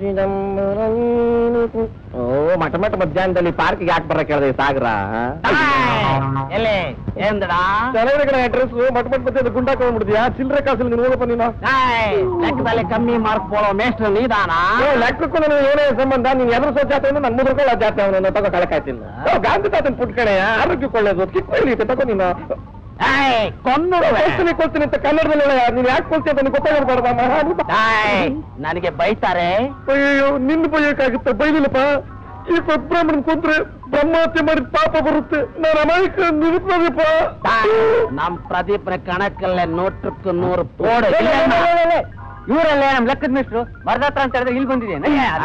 ಓ ಮಠ ಮಠ ಮಧ್ಯಾಹ್ನದಲ್ಲಿ ಪಾರ್ಕ್ಗೆ ಯಾಕೆ ಬರ ಕೇಳಿದೆ ಸಾಗರ ಎಲ್ಲಿ ఏందడా ಕಡೆ ಅಡ್ರೆಸ್ ಮಠ ಮಠ ಮಧ್ಯ ಗುಂಡಾಕೊಂಡ್ಬಿಡ್ತೀಯಾ ಚಿಲ್ಲರೆ ಕಾಸಲ್ಲಿ ನೀನು ಹೋಗಪ್ಪ ನೀನು ಲೆಕ್ಕದಲ್ಲಿ ಕಮ್ಮಿ ಮಾರ್ಕ್ ಪೋಳೋ ಮೇಷ್ಟ್ರು ನೀದಾನ ಏ, ಲೆಕ್ಕಕ್ಕೂ ನನಗೆ ಏನೇ ಸಂಬಂಧ ನೀನ್ ಎದ್ರ ಸೋ ಜಾತೆ ಅಂದ್ರೆ ನನ್ನ ಮುದ್ರಕೊಳ್ಳೋ ಜಾತೆ ಅವನು ತಗೋ ಕಳಕಾಯ್ತೀನಿ ಗಾಂಧಿ ತಾತನ್ ಪುಟ್ಕಣೆ ಆರೋಗ್ಯಕ್ಕೆ ಒಳ್ಳೇದು ಕಿತ್ಕೊಳ್ಳಿ ತಗೋ ನೀನು ಕೊನ್ನು ಕೊಡ್ತೀನಿ ಕೊಡ್ತೀನಿ ಅಂತ ಕನ್ನಡದಲ್ಲಿ ಹೇಳ ನೀನ್ ಯಾಕೆ ಕೊಡ್ತೀನಿ ಅಂತ ನಿನಗೆ ಗೊತ್ತಾಗಬಾರ್ದ ನನಗೆ ಬೈತಾರೆ ಅಯ್ಯೋ ನಿನ್ನ ಬೈಯಕ್ಕಾಗುತ್ತೆ ಬೈಲಿಲ್ಲಪ್ಪ ಈ ಪದ್ಬ್ರಾಹ್ಮಣನ್ ಕೊಂದ್ರೆ ಬ್ರಹ್ಮಹತ್ಯೆ ಮಾಡಿದ ಪಾಪ ಬರುತ್ತೆ ನಾನು ಅಮಾಯಕ ನಿರುತ್ತಪ್ಪ ನಮ್ ಪ್ರದೀಪ್ನ ಕಣಕ್ಕಲ್ಲೇ ನೂಟಕ್ಕೆ ನೂರು ಪೋಡು ಇವರಲ್ಲೇ ನಮ್ ಲೆಕ್ಕದ ಮಿಸ್ಟ್ರು ಬರ್ದತ್ರ ಅಂತ ಹೇಳಿದ್ರೆ ಇಲ್ಲಿ ಬಂದಿದೆ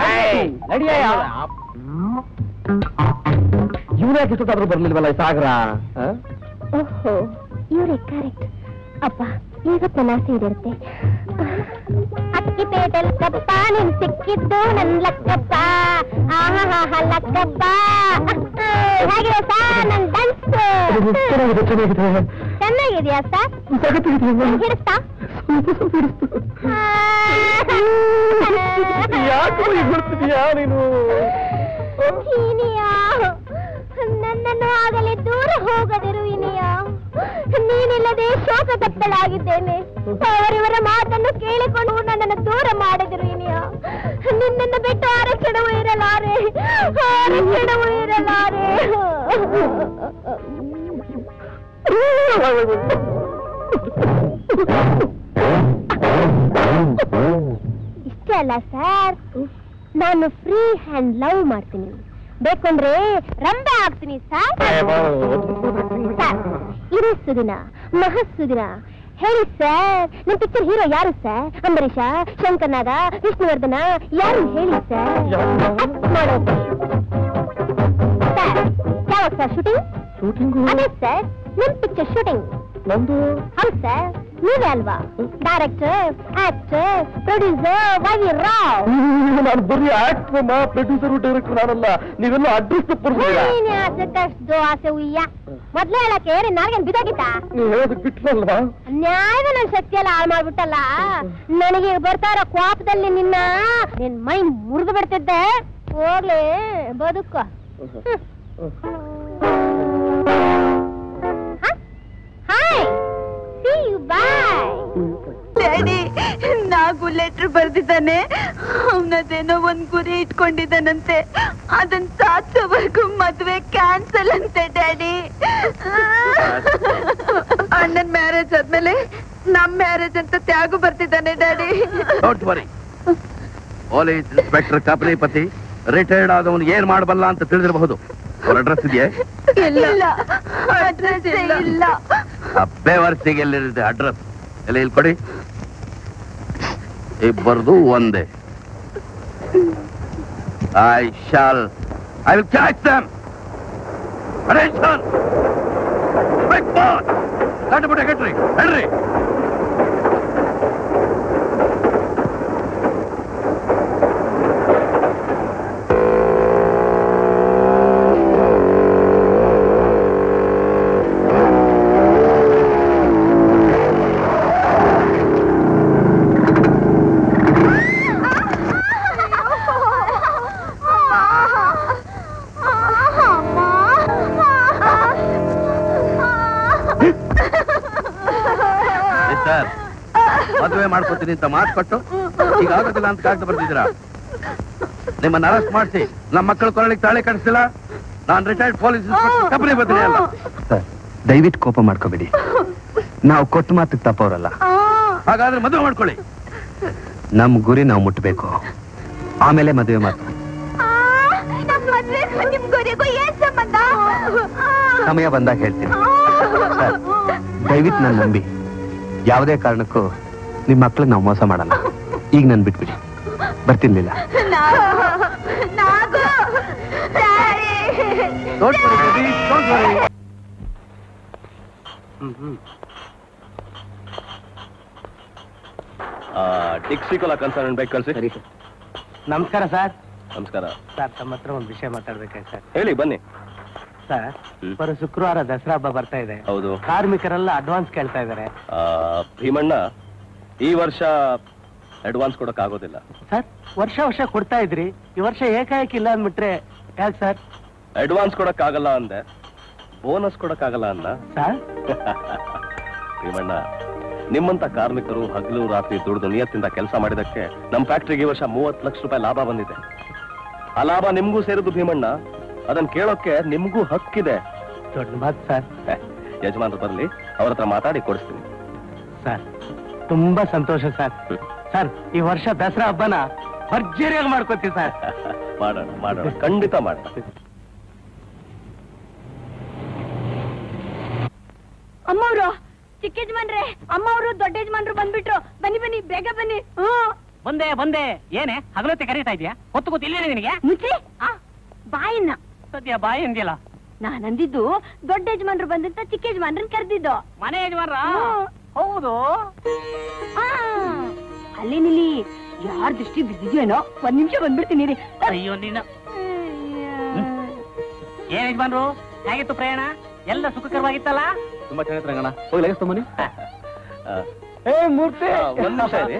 ಇವ್ರು ಯಾಕೆ ಇಷ್ಟೊತ್ತಾದ್ರೂ ಬರ್ಲಿಲ್ವಲ್ಲ ಈ ಸಾಗರ ಆ? ಓಹೋ ಇವರೇ ಕರೆಕ್ಟ್ ಅಪ್ಪ ಇವತ್ತು ನನ್ನ ಆಸೆ ಇದಿರುತ್ತೆ ಅಕ್ಕಿ ಪೇಟೆಲ್ ಕಪ್ಪ ನಿನ್ ಸಿಕ್ಕಿದ್ದು ನನ್ ಲಕ್ಕಪ್ಪ ಆಹಾ ಲಕ್ಕಪ್ಪ ಹೇಗಿದೆ ಸಾ ನನ್ ಡಾನ್ಸ್ ಚೆನ್ನಾಗಿದೆ ಚೆನ್ನಾಗಿದೆ ಚೆನ್ನಾಗಿದೆಯಾ ಸರ್ ಜಗತ್ತಿಗೆ ಹಿಡಿಸ್ತಾ ಯಾಕೆ ಬರ್ತಿದ್ಯಾ ನೀನು ಇನಿಯಾ ನನ್ನನ್ನು ಆಗಲೇ ದೂರ ಹೋಗದಿರು ಇನಿಯಾ ನೀನಿಲ್ಲದೆ ಶೋಕ ತಪ್ಪಲಾಗಿದ್ದೇನೆ ಅವರಿವರ ಮಾತನ್ನು ಕೇಳಿಕೊಂಡು ನನ್ನನ್ನು ದೂರ ಮಾಡಿದರು ಇನಿಯಾ ನಿನ್ನನ್ನು ಬಿಟ್ಟು ಆರಕ್ಷಣವೂ ಇರಲಾರೆ ಆರಕ್ಷಣವೂ ಇರಲಾರೆ ಇಷ್ಟೇ ಅಲ್ಲ ಸರ್ ನಾನು ಫ್ರೀ ಹ್ಯಾಂಡ್ ಲವ್ ಮಾಡ್ತೀನಿ ಬೇಕಂದ್ರೆ ರಂಬೆ ಆಗ್ತೀನಿ ಸರ್ ಸರ್ ಇದೇ ಸುದಿನ ಮಹಸುದಿನ ಹೇಳಿ ಸರ್ ನಿಮ್ ಪಿಕ್ಚರ್ ಹೀರೋ ಯಾರು ಸರ್ ಅಂಬರೀಷ ಶಂಕರ್ನಾಗ ವಿಷ್ಣುವರ್ಧನ ಯಾರು ಹೇಳಿ ಸರ್ Act ಮಾಡೋದು ಸರ್ ಯಾವಾಗ ಸರ್ ಶೂಟಿಂಗ್ ಶೂಟಿಂಗು ಅದೇ ಸರ್ ನಿಮ್ ಪಿಕ್ಚರ್ ಶೂಟಿಂಗ್ ನಂದು ಹೌದು ಸರ್ ನೀವೇ ಅಲ್ವಾ director actor producer Y Rao ನಾನು ಬರೀ ಆಕ್ಟರ್ ಪ್ರೊಡ್ಯೂಸರ್ ಡೈರೆಕ್ಟರ್ ನಾನಲ್ಲ ನೀವೆಲ್ಲ ಅಡ್ರೆಸ್ ತಪ್ಪಿರ್ತೀರಾ ನೀನ್ ಆಸೆ ಕಷ್ಟ ಆಸೆ ಉಯ್ಯ ಮೊದ್ಲೇ ಹೇಳಕ್ಕೆ ನನಗೇನ್ ಬಿದ್ದಾಗಿತ್ತ ನೀವು ಹೇಳೋದಕ್ಕೆ ಬಿಟ್ರಲ್ವಾ ನ್ಯಾಯದ ನನ್ ಶಕ್ತಿ ಎಲ್ಲ ಹಾಳು ಮಾಡ್ಬಿಟ್ಟಲ್ಲ ನನಗೆ ಬರ್ತಾ ಇರೋ ಕೋಪದಲ್ಲಿ ನಿನ್ನ ನಿನ್ ಮೈ ಮುರಿದು ಬಿಡ್ತಿದ್ದೆ ಹೋಗ್ಲಿ ಬದುಕು hi see you bye daddy Nagu letter ಬರ್ದಿದ್ದಾನೆ ಅವನದೇನೋ ಒಂದ್ ಗುರಿ ಇಟ್ಕೊಂಡಿದ್ದಾನಂತೆ ಅದನ್ ಸಾಧಿಸೋವರೆಗೂ ಮದ್ವೆ ಕ್ಯಾನ್ಸಲ್ ಅಂತೆ ಡ್ಯಾಡಿ ಅಣ್ಣನ್ ಮ್ಯಾರೇಜ್ ಆದ್ಮೇಲೆ ನಮ್ ಮ್ಯಾರೇಜ್ ಅಂತ ತ್ಯಾಗು ಬರ್ತಿದ್ದಾನೆ daddy don't worry police inspector ಕಪಲಿಪತಿ ರಿಟೈರ್ಡ್ ಆದವನು ಏನ್ ಮಾಡಬಲ್ಲ ಅಂತ ತಿಳಿದಿರಬಹುದು ಅವ್ರ ಅಡ್ರೆಸ್ ಇದೆಯೇ ಇಲ್ಲ ಅಡ್ರೆಸ್ ಇಲ್ಲ ಆ ಬೇವರ್ಸಿಗೆ ಎಲ್ಲಿರುತ್ತೆ ಅಡ್ರೆಸ್ ಎಲ್ಲ ಇಲ್ಲಿ ಕೊಡಿ ಇಬ್ಬರದು ಒಂದೇ I shall I will catch them attention big boss ಕಟ್ಬಿಟ್ಟೆ ಕಟ್ರಿ ಹೇಳ್ರಿ ಸರ್ ಮದುವೆ ಮಾಡ್ಕೊತೀನಿ ಅಂತ ಮಾತು ಕೊಟ್ಟು ಈಗ ಆಗೋದಿಲ್ಲ ಅಂತ ಕಾಗ್ದ ಬರ್ತಿದ್ದೀರಾ ನಿಮ್ಮನ್ನ ಅರೆಸ್ಟ್ ಮಾಡಿಸಿ ನಮ್ಮ ಮಕ್ಕಳ ಕೊರಳಿಗೆ ತಾಳೆ ಕಳಿಸಿಲ್ಲ ನಾನು ರಿಟೈರ್ಡ್ ಪೊಲೀಸ್ ಇನ್ಸ್ಪೆಕ್ಟರ್ ಕಬರಿ ಬದಲಿ ಅಲ್ಲ ಸರ್ ದಯವಿಟ್ಟು ಕೋಪ ಮಾಡ್ಕೋಬೇಡಿ ನಾವು ಕೊಟ್ಟು ಮಾತಿಗೆ ತಪ್ಪವ್ರಲ್ಲ ಹಾಗಾದ್ರೆ ಮದುವೆ ಮಾಡ್ಕೊಳ್ಳಿ ನಮ್ ಗುರಿ ನಾವು ಮುಟ್ಟಬೇಕು ಆಮೇಲೆ ಮದುವೆ ಮಾತು ನಮ್ ಮದ್ವೆಗೂ ನಿಮ್ ಗುರಿಗೂ ಏನ್ ಸಂಬಂಧ ಸಮಯ ಬಂದಾಗ ಹೇಳ್ತೀನಿ ಸರ್ ದಯವಿಟ್ಟು ನನ್ನ ನಂಬಿ ಯಾವುದೇ ಕಾರಣಕ್ಕೂ ನಿಮ್ಮ ಮಕ್ಳಿಗೆ ನಾವು ಮೋಸ ಮಾಡಲ್ಲ ಈಗ ನನ್ ಬಿಟ್ಬಿಡಿ ಬರ್ತಿರ್ಲಿಲ್ಲ Nagu daddy Don't worry, baby. Don't worry. ಡಿಕ್ಸಿಕೋಲ ಕನ್ಸರ್ನ್ ಬೇಕು ಕಳ್ಸಿ ಸರಿ ಸರ್ ನಮಸ್ಕಾರ ಸರ್ ನಮಸ್ಕಾರ ಸರ್ ತಮ್ಮ ಹತ್ರ ಒಂದು ವಿಷಯ ಮಾತಾಡ್ಬೇಕಾಯ್ತು ಸರ್ ಹೇಳಿ ಬನ್ನಿ ಸರ್ ಹ್ಮ್. ಬರೋ ಶುಕ್ರವಾರ ದಸರಾ ಹಬ್ಬ ಬರ್ತಾ ಇದೆ ಹೌದು ಕಾರ್ಮಿಕರೆಲ್ಲ ಅಡ್ವಾನ್ಸ್ ಕೇಳ್ತಾ ಇದ್ದಾರೆ ಆ, ಭೀಮಣ್ಣ ಈ ವರ್ಷ ಅಡ್ವಾನ್ಸ್ ಕೊಡಕ್ ಆಗೋದಿಲ್ಲ ಸರ್ ವರ್ಷ ವರ್ಷ ಕೊಡ್ತಾ ಇದ್ರಿ ಈ ವರ್ಷ ಏಕಾಏಕಿ ಇಲ್ಲ ಅಂದ್ಬಿಟ್ರೆ ಯಾಕೆ ಸರ್ ಅಡ್ವಾನ್ಸ್ ಕೊಡಕ್ ಆಗಲ್ಲ ಅಂದೆ ಬೋನಸ್ ಕೊಡಕ್ ಆಗಲ್ಲ ಅನ್ನ ಸರ್ ಭೀಮಣ್ಣ ನಿಮ್ಮಂತ ಕಾರ್ಮಿಕರು ಹಗಲು ರಾತ್ರಿ ದುಡಿದು ನಿಯತ್ತಿಂದ ಕೆಲಸ ಮಾಡಿದಕ್ಕೆ ನಮ್ಮ ಫ್ಯಾಕ್ಟ್ರಿಗೆ ಈ ವರ್ಷ ಮೂವತ್ತು ಲಕ್ಷ ರೂಪಾಯಿ ಲಾಭ ಬಂದಿದೆ ಆ ಲಾಭ ನಿಮ್ಗೂ ಸೇರಿದ್ದು ಭೀಮಣ್ಣ ಅದನ್ನ ಕೇಳೋಕೆ ನಿಮ್ಗೂ ಹಕ್ಕಿದೆ ದೊಡ್ಡ ಮಾತು ಸರ್ ಹೆ, ಯಜಮಾನ್ರು ಬರ್ಲಿ ಅವ್ರ ಹತ್ರ ಮಾತಾಡಿ ಕೊಡಿಸ್ತೀನಿ ಸರ್ ತುಂಬಾ ಸಂತೋಷ ಸರ್ ಸರ್ ಈ ವರ್ಷ ದಸರಾ ಹಬ್ಬನ ಭರ್ಜರಿಯಾಗಿ ಮಾಡ್ಕೋತೀವಿ ಸರ್ ಮಾಡೋಣ ಮಾಡೋಣ ಖಂಡಿತ ಮಾಡೋಣ ಅಮ್ಮವ್ರು ಚಿಕ್ಕ ಯಜಮಾನ್ರೆ ಅಮ್ಮವ್ರು ದೊಡ್ಡ ಯಜಮಾನ್ರು ಬಂದ್ಬಿಟ್ರು ಬನ್ನಿ ಬನ್ನಿ ಬೇಗ ಬನ್ನಿ ಹ್ಮ್ ಬಂದೆ ಬಂದೆ ಏನೇ ಹಗಲೊತ್ತೆ ಕರೀತಾ ಇದೆಯಾ ಹೊತ್ತು ಗೊತ್ತು ಇಲ್ಲೇ ನಿನಗೆ ಮುಚ್ಚಿ ಆ ಬಾಯಿನ ಸದ್ಯ ಬಾಯಿ ಅಂದಿಲ್ಲ ನಾನ್ ಅಂದಿದ್ದು ದೊಡ್ಡ ಯಜಮಾನ್ರು ಬಂದಂತ ಚಿಕ್ಕ ಯಜಮಾನ್ರನ್ ಕರೆದಿದ್ದು ಮನೆ ಯಜಮಾನ್ರ ಹ್ಮ್. ಹೌದು ಅಲ್ಲಿ ನಿಲ್ಲಿ ಯಾರ್ ದೃಷ್ಟಿ ಬಿದ್ದಿದ್ಯೇನೋ ಒಂದ್ ನಿಮಿಷ ಬಂದ್ಬಿಡ್ತೀನಿ ರೀ ಅಯ್ಯೋ ನೀನು ಏನ್ ಯಜಮಾನ್ರು ಹೇಗಿತ್ತು ಪ್ರಯಾಣ ಎಲ್ಲ ಸುಖಕರವಾಗಿತ್ತಲ್ಲ ತುಂಬಾ ಚೆನ್ನಾಗಿತ್ತು ರಂಗಣ್ಣ ಹೋಗಿ ಲಗೇಜ್ ತಗೊಂಬನ್ನಿ ಏ ಮೂರ್ತಿ ಆ, ಒಂದ್ ನಿಮಿಷ ಇರಿ.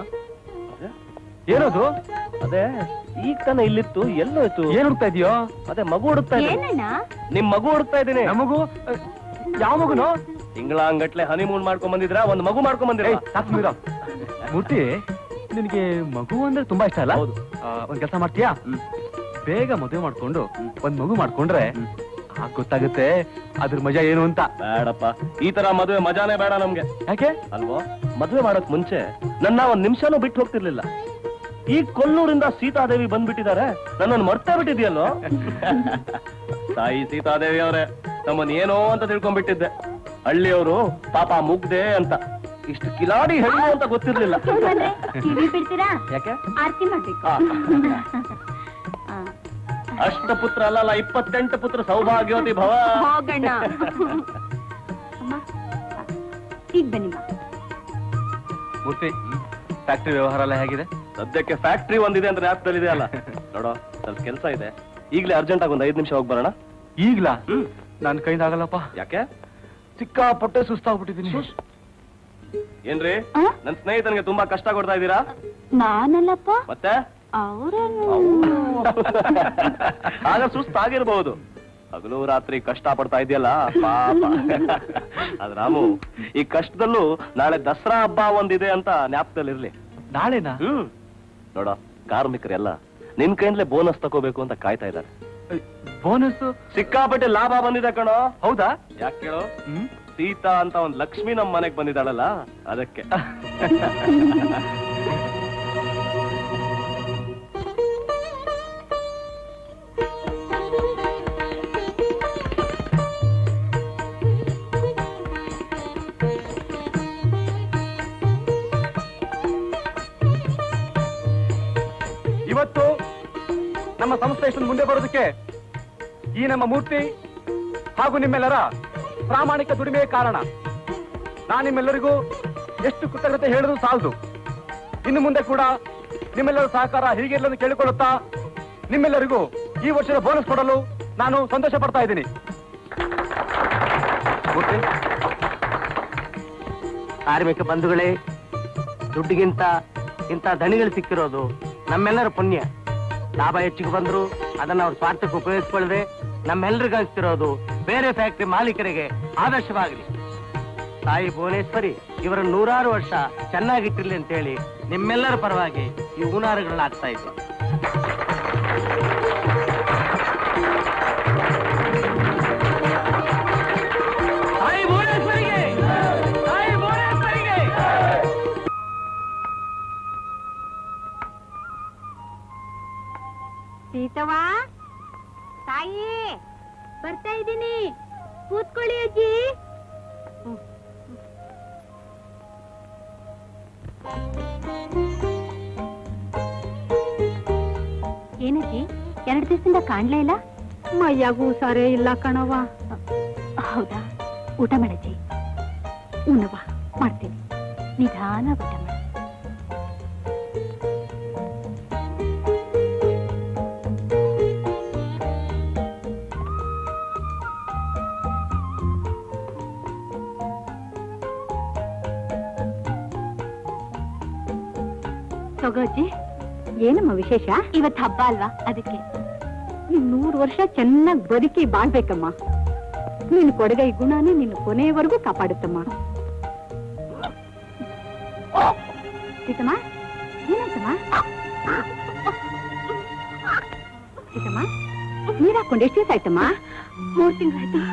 ಏನದು ಅದೇ ಈಗ ತಾನೇ ಇಲ್ಲಿತ್ತು ಎಲ್ಲೋಯ್ತು ಏನ್ ಹುಡ್ತಾ ಇದೆಯೋ ಅದೇ ಮಗು ಹುಡುಕ್ತಾ ಇದ್ದೀನಿ ಏನಣ್ಣ ನಿಮ್ ಮಗು ಹುಡುಕ್ತಾ ಇದ್ದೀನಿ ನಮಗೂ ಯಾವ ಮಗುನು ತಿಂಗಳಂಗಟ್ಲೆ ಹನಿಮೂನ್ ಮಾಡ್ಕೊಂಡ್ ಬಂದಿದ್ರ ಒಂದ್ ಮಗು ಮಾಡ್ಕೊಂಡ್ ಬಂದಿರ ಏಯ್, ಸಾಕು ಮೀರಾ. ಮೂರ್ತಿ ನಿನಗೆ ಮಗು ಅಂದ್ರೆ ತುಂಬಾ ಇಷ್ಟ ಅಲ್ಲ ಹೌದು. ಆ, ಒಂದ್ ಕೆಲಸ ಮಾಡ್ತೀಯಾ ಬೇಗ ಮದುವೆ ಮಾಡ್ಕೊಂಡು ಒಂದ್ ಮಗು ಮಾಡ್ಕೊಂಡ್ರೆ ಆಗ ಗೊತ್ತಾಗುತ್ತೆ ಅದ್ರ ಮಜಾ ಏನು ಅಂತ ಬೇಡಪ್ಪ ಈ ತರ ಮದುವೆ ಮಜಾನೇ ಬೇಡ ನಮ್ಗೆ ಯಾಕೆ ಅಲ್ವೋ ಮದುವೆ ಮಾಡಕ್ ಮುಂಚೆ ನನ್ನ ಒಂದ್ ನಿಮಿಷನೂ ಬಿಟ್ಟು ಹೋಗ್ತಿರ್ಲಿಲ್ಲ ಈಗ ಕೊಲ್ಲೂರಿಂದ ಸೀತಾದೇವಿ ಬಂದ್ಬಿಟ್ಟಿದ್ದಾರೆ ನನ್ನನ್ನು ಮರ್ತೇ ಬಿಟ್ಟಿದ್ಯಲ್ಲೋ ತಾಯಿ ಸೀತಾದೇವಿ ಅವರೇ ನಮ್ಮನ್ ಏನೋ ಅಂತ ತಿಳ್ಕೊಂಡ್ಬಿಟ್ಟಿದ್ದೆ ಹಳ್ಳಿಯವರು ಪಾಪ ಮುಗ್ದೆ ಅಂತ ಇಷ್ಟು ಕಿಲಾಡಿ ಹೆಣ್ಣು ಅಂತ ಗೊತ್ತಿರ್ಲಿಲ್ಲ ಟಿವಿ ಬಿಡ್ತೀರಾ ಯಾಕೆ ಆರ್ತಿ ಮಾಡ್ಬೇಕು ಆ. ಆ. ಅಷ್ಟ ಪುತ್ರ ಅಲ್ಲಲ್ಲ ಇಪ್ಪತ್ತೆಂಟು ಪುತ್ರ ಸೌಭಾಗ್ಯವತಿ ಭವ ಹೋಗಣ್ಣ ಅಮ್ಮ ಈಗ ಬನ್ನಿ ಬಾ. ಮೂರ್ತಿ ಫ್ಯಾಕ್ಟ್ರಿ ವ್ಯವಹಾರ ಎಲ್ಲ ಹೇಗಿದೆ ಸದ್ಯಕ್ಕೆ ಫ್ಯಾಕ್ಟ್ರಿ ಒಂದಿದೆ ಅಂತ ಜ್ಞಾಪಕದಲ್ಲಿದೆ ಅಲ್ಲ ನೋಡೋ ಸ್ವಲ್ಪ ಕೆಲಸ ಇದೆ ಈಗಲೇ ಅರ್ಜೆಂಟ್ ಆಗಿ ಒಂದ್ ಐದ್ ನಿಮಿಷ ಹೋಗಿ ಬರೋಣ ಈಗ್ಲಾ ನನ್ ಕೈಯಿಂದ ಆಗಲ್ಲಪ್ಪ ಯಾಕೆ ಸಿಕ್ಕಾಪಟ್ಟೆ ಸುಸ್ತಾಗ್ಬಿಟ್ಟಿದೀನಿ ಏನ್ರಿ ಆ? ನನ್ ಸ್ನೇಹಿತನಿಗೆ ತುಂಬಾ ಕಷ್ಟ ಕೊಡ್ತಾ ಇದ್ದೀರಾ ನಾನಲ್ಲಪ್ಪ ಮತ್ತೆ ಅವರನ್ನು ಆಗ ಸುಸ್ತಾಗಿರ್ಬಹುದು ಹಗಲು ರಾತ್ರಿ ಕಷ್ಟ ಪಡ್ತಾ ಇದೆಯಲ್ಲ ಪಾಪ ಅದ್ ರಾಮು ಈ ಕಷ್ಟದಲ್ಲೂ ನಾಳೆ ದಸರಾ ಹಬ್ಬ ಒಂದಿದೆ ಅಂತ ಜ್ಞಾಪಕದಲ್ಲಿರ್ಲಿ ನಾಳೆನಾ ಹ್ಮ್ ನೋಡೋ ಕಾರ್ಮಿಕರೆಲ್ಲ ನಿನ್ ಕೈಯಿಂದಲೇ ಬೋನಸ್ ತಗೋಬೇಕು ಅಂತ ಕಾಯ್ತಾ ಇದ್ದಾರೆ ಬೋನಸ್ ಸಿಕ್ಕಾಪಟ್ಟೆ ಲಾಭ ಬಂದಿದೆ ಕಣೋ ಹೌದಾ ಯಾಕೆ ಕೇಳೋ ಹ್ಮ್ ಸೀತಾ ಅಂತ ಒಂದ್ ಲಕ್ಷ್ಮಿ ನಮ್ ಮನೆಗ್ ಬಂದಿದ್ದಾಳಲ್ಲ ಅದಕ್ಕೆ ಇವತ್ತು ನಮ್ಮ ಸಂಸ್ಥೆ ಇಷ್ಟೊಂದು ಮುಂದೆ ಬರೋದಕ್ಕೆ ಈ ನಮ್ಮ ಮೂರ್ತಿ ಹಾಗೂ ನಿಮ್ಮೆಲ್ಲರ ಪ್ರಾಮಾಣಿಕ ದುಡಿಮೆಯೇ ಕಾರಣ ನಾನು ನಿಮ್ಮೆಲ್ಲರಿಗೂ ಎಷ್ಟು ಕೃತಜ್ಞತೆ ಹೇಳಿದ್ರು ಸಾಲದು ಇನ್ನು ಮುಂದೆ ಕೂಡ ನಿಮ್ಮೆಲ್ಲರ ಸಹಕಾರ ಹೀಗೆ ಇರಲು ಕೇಳಿಕೊಳ್ಳುತ್ತಾ ನಿಮ್ಮೆಲ್ಲರಿಗೂ ಈ ವರ್ಷದ ಬೋನಸ್ ಕೊಡಲು ನಾನು ಸಂತೋಷ ಪಡ್ತಾ ಇದ್ದೀನಿ ಮೂರ್ತಿ ಕಾರ್ಮಿಕ ಬಂಧುಗಳೇ ದುಡ್ಡಿಗಿಂತ ಇಂಥ ದಣಿಗಳು ಸಿಕ್ಕಿರೋದು ನಮ್ಮೆಲ್ಲರ ಪುಣ್ಯ ಲಾಭ ಹೆಚ್ಚಿಗೆ ಬಂದ್ರು ಅದನ್ನ ಅವ್ರ ಸ್ವಾರ್ಥಕ್ಕೆ ಉಪಯೋಗಿಸ್ಕೊಳ್ಳದೆ ನಮ್ಮೆಲ್ಲರಿಗೂ ಅನಿಸ್ತಿರೋದು ಬೇರೆ ಫ್ಯಾಕ್ಟರಿ ಮಾಲೀಕರಿಗೆ ಆದರ್ಶವಾಗಲಿ ತಾಯಿ ಭುವನೇಶ್ವರಿ ಇವರ ನೂರಾರು ವರ್ಷ ಚೆನ್ನಾಗಿಟ್ಟಿರ್ಲಿ ಅಂತೇಳಿ ನಿಮ್ಮೆಲ್ಲರ ಪರವಾಗಿ ಈ ಹೂನಾರುಗಳನ್ನ ಹಾಕ್ತಾ ಇದ್ದೆ ತಾಯಿ ಭುವನೇಶ್ವರಿಗೆ ತಾಯಿ ಭುವನೇಶ್ವರಿಗೆ ಸೀತವಾ ತಾಯಿ ಬರ್ತಾ ಇದ್ದೀನಿ ಕೂತ್ಕೊಳ್ಳಿ ಅಜ್ಜಿ ಏನಜ್ಜಿ ಎರಡು ದಿವಸದಿಂದ ಕಾಣ್ಲೇ ಇಲ್ಲ ಮೈಯಾಗೂ ಸಾರೇ ಇಲ್ಲ ಕಣವ ಹೌದಾ ಊಟ ಮಾಡಜ್ಜಿ ಉಣವ ಮಾಡ್ತೀನಿ ನಿಧಾನ ಊಟ ಮಾಡ ತಗೋಜಿ ಏನಮ್ಮ ವಿಶೇಷ ಇವತ್ತು ಹಬ್ಬ ಅಲ್ವಾ ಅದಕ್ಕೆ ನೀನ್ ನೂರು ವರ್ಷ ಚೆನ್ನಾಗಿ ಬದುಕಿ ಬಾಳ್ಬೇಕಮ್ಮ ನೀನು ಕೊಡಗೈ ಗುಣನೇ ನಿನ್ನ ಕೊನೆಯವರೆಗೂ ಕಾಪಾಡುತ್ತಮ್ಮ ಸೀತಮ್ಮ ಏನಾಯ್ತಮ್ಮ ಸೀತಮ್ಮ ನೀರ್ ಹಾಕೊಂಡು ಎಷ್ಟು ದಿವಸ ಆಯ್ತಮ್ಮ ಮೂರ್ ತಿಂಗಳಾಯ್ತು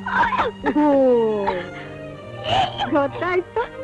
ಗೊತ್ತಾಯ್ತು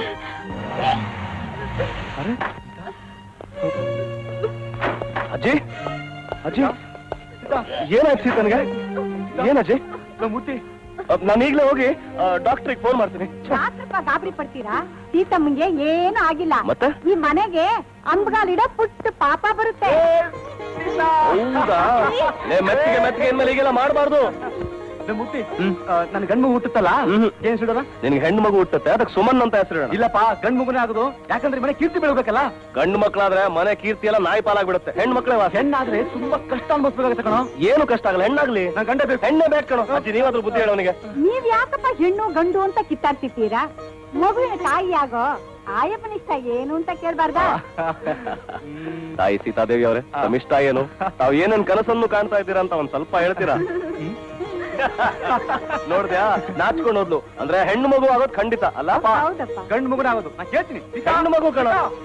ಅಜ್ಜಿ ಅಜ್ಜಿ ಏನಾಯ್ತು ಸೀತನ್ಗೆ ಏನಜ್ಜಿ ಮೂರ್ತಿ ನಾನು ಈಗಲೇ ಹೋಗಿ ಡಾಕ್ಟ್ರಿಗೆ ಫೋನ್ ಮಾಡ್ತೀನಿ ಯಾಕಪ್ಪ ಗಾಬರಿ ಪಡ್ತೀರಾ ಸೀತಮ್ಮಂಗೆ ಏನು ಆಗಿಲ್ಲ ಮತ್ತೆ ಈ ಮನೆಗೆ ಅಂಬಗಾಲಿಡೋ ಪುಟ್ಟ ಪಾಪ ಬರುತ್ತೆ ಹೌದಾ ಏ, ಮೆತ್ತಿಗೆ ಮೆತ್ತಿಗೆ ಇನ್ಮೇಲೆ ಈಗೆಲ್ಲ ಮಾಡಬಾರ್ದು ಮೂರ್ತಿ ಹ್ಮ್. ನನ್ ಗಂಡು ಮಗು ಹುಟ್ಟುತ್ತಲ್ಲ ಹ್ಮ್. ಏನ್ ಸುಡೋಣ ನಿನ್ಗೆ ಹೆಣ್ಣು ಮಗು ಹುಟ್ಟುತ್ತೆ ಅದಕ್ಕೆ ಸುಮನ್ ಅಂತ ಹೆಸರು ಇಲ್ಲಪ್ಪ ಗಂಡು ಮಗುನೇ ಆಗೋದು ಯಾಕಂದ್ರೆ ಈ ಮನೆ ಕೀರ್ತಿ ಬೆಳಬೇಕಲ್ಲ ಗಂಡು ಮಕ್ಕಳಾದ್ರೆ ಮನೆ ಕೀರ್ತಿ ಎಲ್ಲ ನಾಯಿ ಪಾಲಾಗ್ಬಿಡುತ್ತೆ ಹೆಣ್ಣು ಮಕ್ಕಳೇ ವಾಸ ಹೆಣ್ಣಾದ್ರೆ ತುಂಬಾ ಕಷ್ಟ ಅನ್ಭವಿಸ್ಬೇಕಾಗತ್ತೆ ಕಣೋ ಏನು ಕಷ್ಟ ಆಗಲ್ಲ ಹೆಣ್ಣಾಗ್ಲಿ ನನ್ ಗಂಡ ಬೇಕು ಹೆಣ್ಣೆ ಬೇಕು ಕಣೋ ಅಜ್ಜಿ ನೀವಾದ್ರೂ ಬುದ್ಧಿ ಹೇಳೋನಿಗೆ ನೀವ್ ಯಾಕಪ್ಪ ಹೆಣ್ಣು ಗಂಡು ಅಂತ ಕಿತ್ತಾಡ್ತಿದ್ದೀರಾ ಮಗುವಿನ ತಾಯಿಯಾಗೋ ಆಯಪ್ಪನ ಇಷ್ಟ ಏನು ಅಂತ ಕೇಳ್ಬಾರ್ದಾ ತಾಯಿ ಸೀತಾದೇವಿ ಅವರೇ ತಮ್ಮ ಇಷ್ಟ ಏನು ತಾವ್ ಏನೇನ್ ಕನಸನ್ನು ಕಾಣ್ತಾ ಇದ್ದೀರಾ ಅಂತ ಒಂದ್ ಸ್ವಲ್ಪ ಹೇಳ್ತೀರಾ ನೋಡ್ದ್ಯಾ ನಾಚ್ಕೊಂಡು ಹೋದ್ಲು ಅಂದ್ರೆ ಹೆಣ್ಣು ಮಗು ಆಗೋದ್ ಖಂಡಿತ ಅಲ್ಲ ಹೌದಪ್ಪ ಗಂಡು ಮಗುನೇ ಆಗೋದು ನಾ ಕೇಳ್ತೀನಿ ಹೆಣ್ಣು ಮಗು ಕಣ